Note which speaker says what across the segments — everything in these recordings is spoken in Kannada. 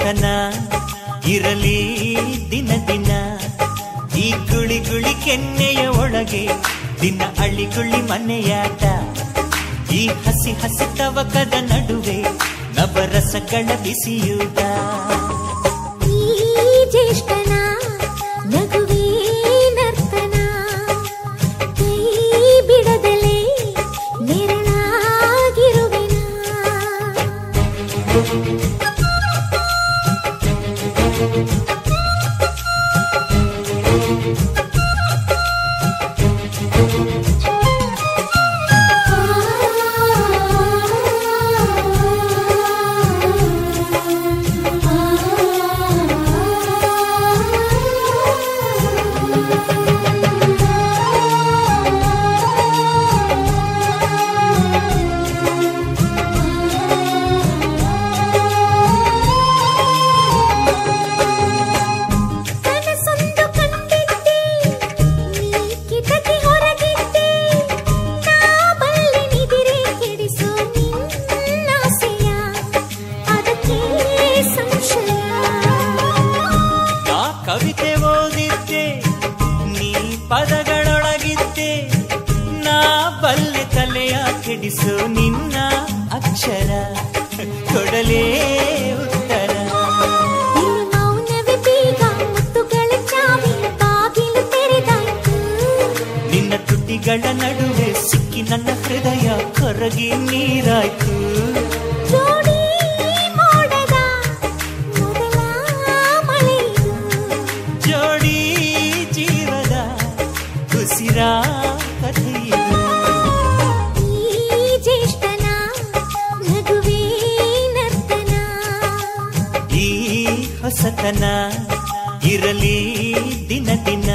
Speaker 1: ಹೊಸತನ ಇರಲಿ ದಿನ ದಿನ ಈ ಗುಳಿ ಗುಳಿ ಕೆನ್ನೆಯ ಒಳಗೆ ದಿನ ಅಳಿಗುಳಿ ಮನೆಯಾಟ ಈ ಹಸಿ ಹಸಿ ತವಕದ ನಡುವೆ ನವರಸಗಳ ಬಿಸಿಯೂಟ
Speaker 2: ಈ ಜ್ಯೇಷ್ಠನ ನಗುವೇ ನರ್ತನ ಕೈ ಬಿಡದಲೇ ನೆರಳಾಗಿರುವೆನ ಕನಸೊಂದು ಕಂಡಿದ್ದೆ ನೀ ಕಿಟಕಿ ಹೊರಗಿದ್ದೆ ನಾ ಬಲ್ಲೆ ನಿದಿರೆ ಕೆಡಿಸೋ ನಿನ್ನಾಸೆಯ ಅದಕ್ಕೆ ಸಂಶಯ
Speaker 1: ನಾ ಕವಿತೆ ಓದಿದ್ದೆ ನೀ ಪದಗಳೊಳಗಿದ್ದೆ ನಾ ಬಲ್ಲೆ ತಲೆಯ ಕೆಡಿಸು ನಿನ್ನ ಅಕ್ಷರ ಕೊಡಲೇ ಉತ್ತರ
Speaker 2: ಇನ್ನು ಮೌನವೇ ಬೀಗ ಮುತ್ತುಗಳ ಚಾವಿ ಬಾಗಿಲು ತೆರೆದಾಯ್ತು
Speaker 1: ನಿನ್ನ ತುಟಿಗಳ ನಡುವೆ ಸಿಕ್ಕಿ ನನ್ನ ಹೃದಯ ಕರಗಿ ನೀರಾಯ್ತು
Speaker 2: ಜೋಡಿ ಮೋಡದ ಮೊದಲ ಮಳೆಯಿದು
Speaker 1: ಜೋಡಿ ಜೀವದ ಉಸಿರ ಕಥೆಯಿದು
Speaker 2: ಈ ಜ್ಯೇಷ್ಠನ ನಗುವೇ ನರ್ತನ
Speaker 1: ಈ ಹೊಸತನ ಇರಲಿ ದಿನ ದಿನ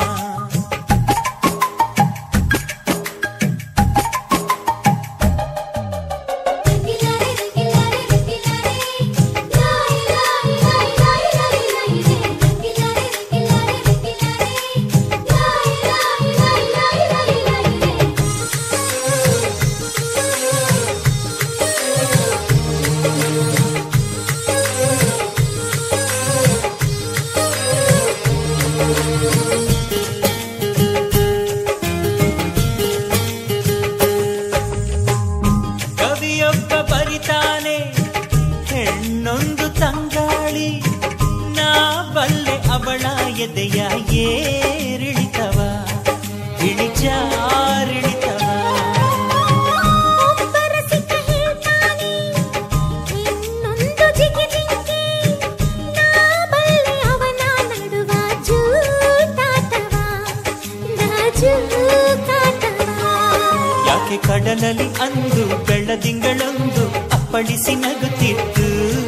Speaker 1: ಕವಿಯೊಬ್ಬ ಬರಿತಾನೆ ಹೆಣ್ಣೊಂದು ತಂಗಾಳಿ ನಾ ಬಲ್ಲೆ ಅವಳ ಎದೆಯ ಏರಿಳಿತವ ಇಳಿಜಾರಿಳಿತವ
Speaker 2: ಒಬ್ಬರ ಸಿಕ್ಕ ಹೇಳ್ತಾನೆ ಇನ್ನೊಂದು ಜಿಗಿಜಿಂಗಿ ನಾ ಬಲ್ಲೆ ಅವನ ನಡುವ ಜೂಟಾಟವ ನಾಜೂಕಾಟವ
Speaker 1: ಯಾಕೆ ಕಡಲಲ್ಲಿ ಅಂದು ಬೆಳ್ಳದಿಂಗಳೊಂದು ಅಪ್ಪಳಿಸಿ ನಗುತ್ತಿತ್ತು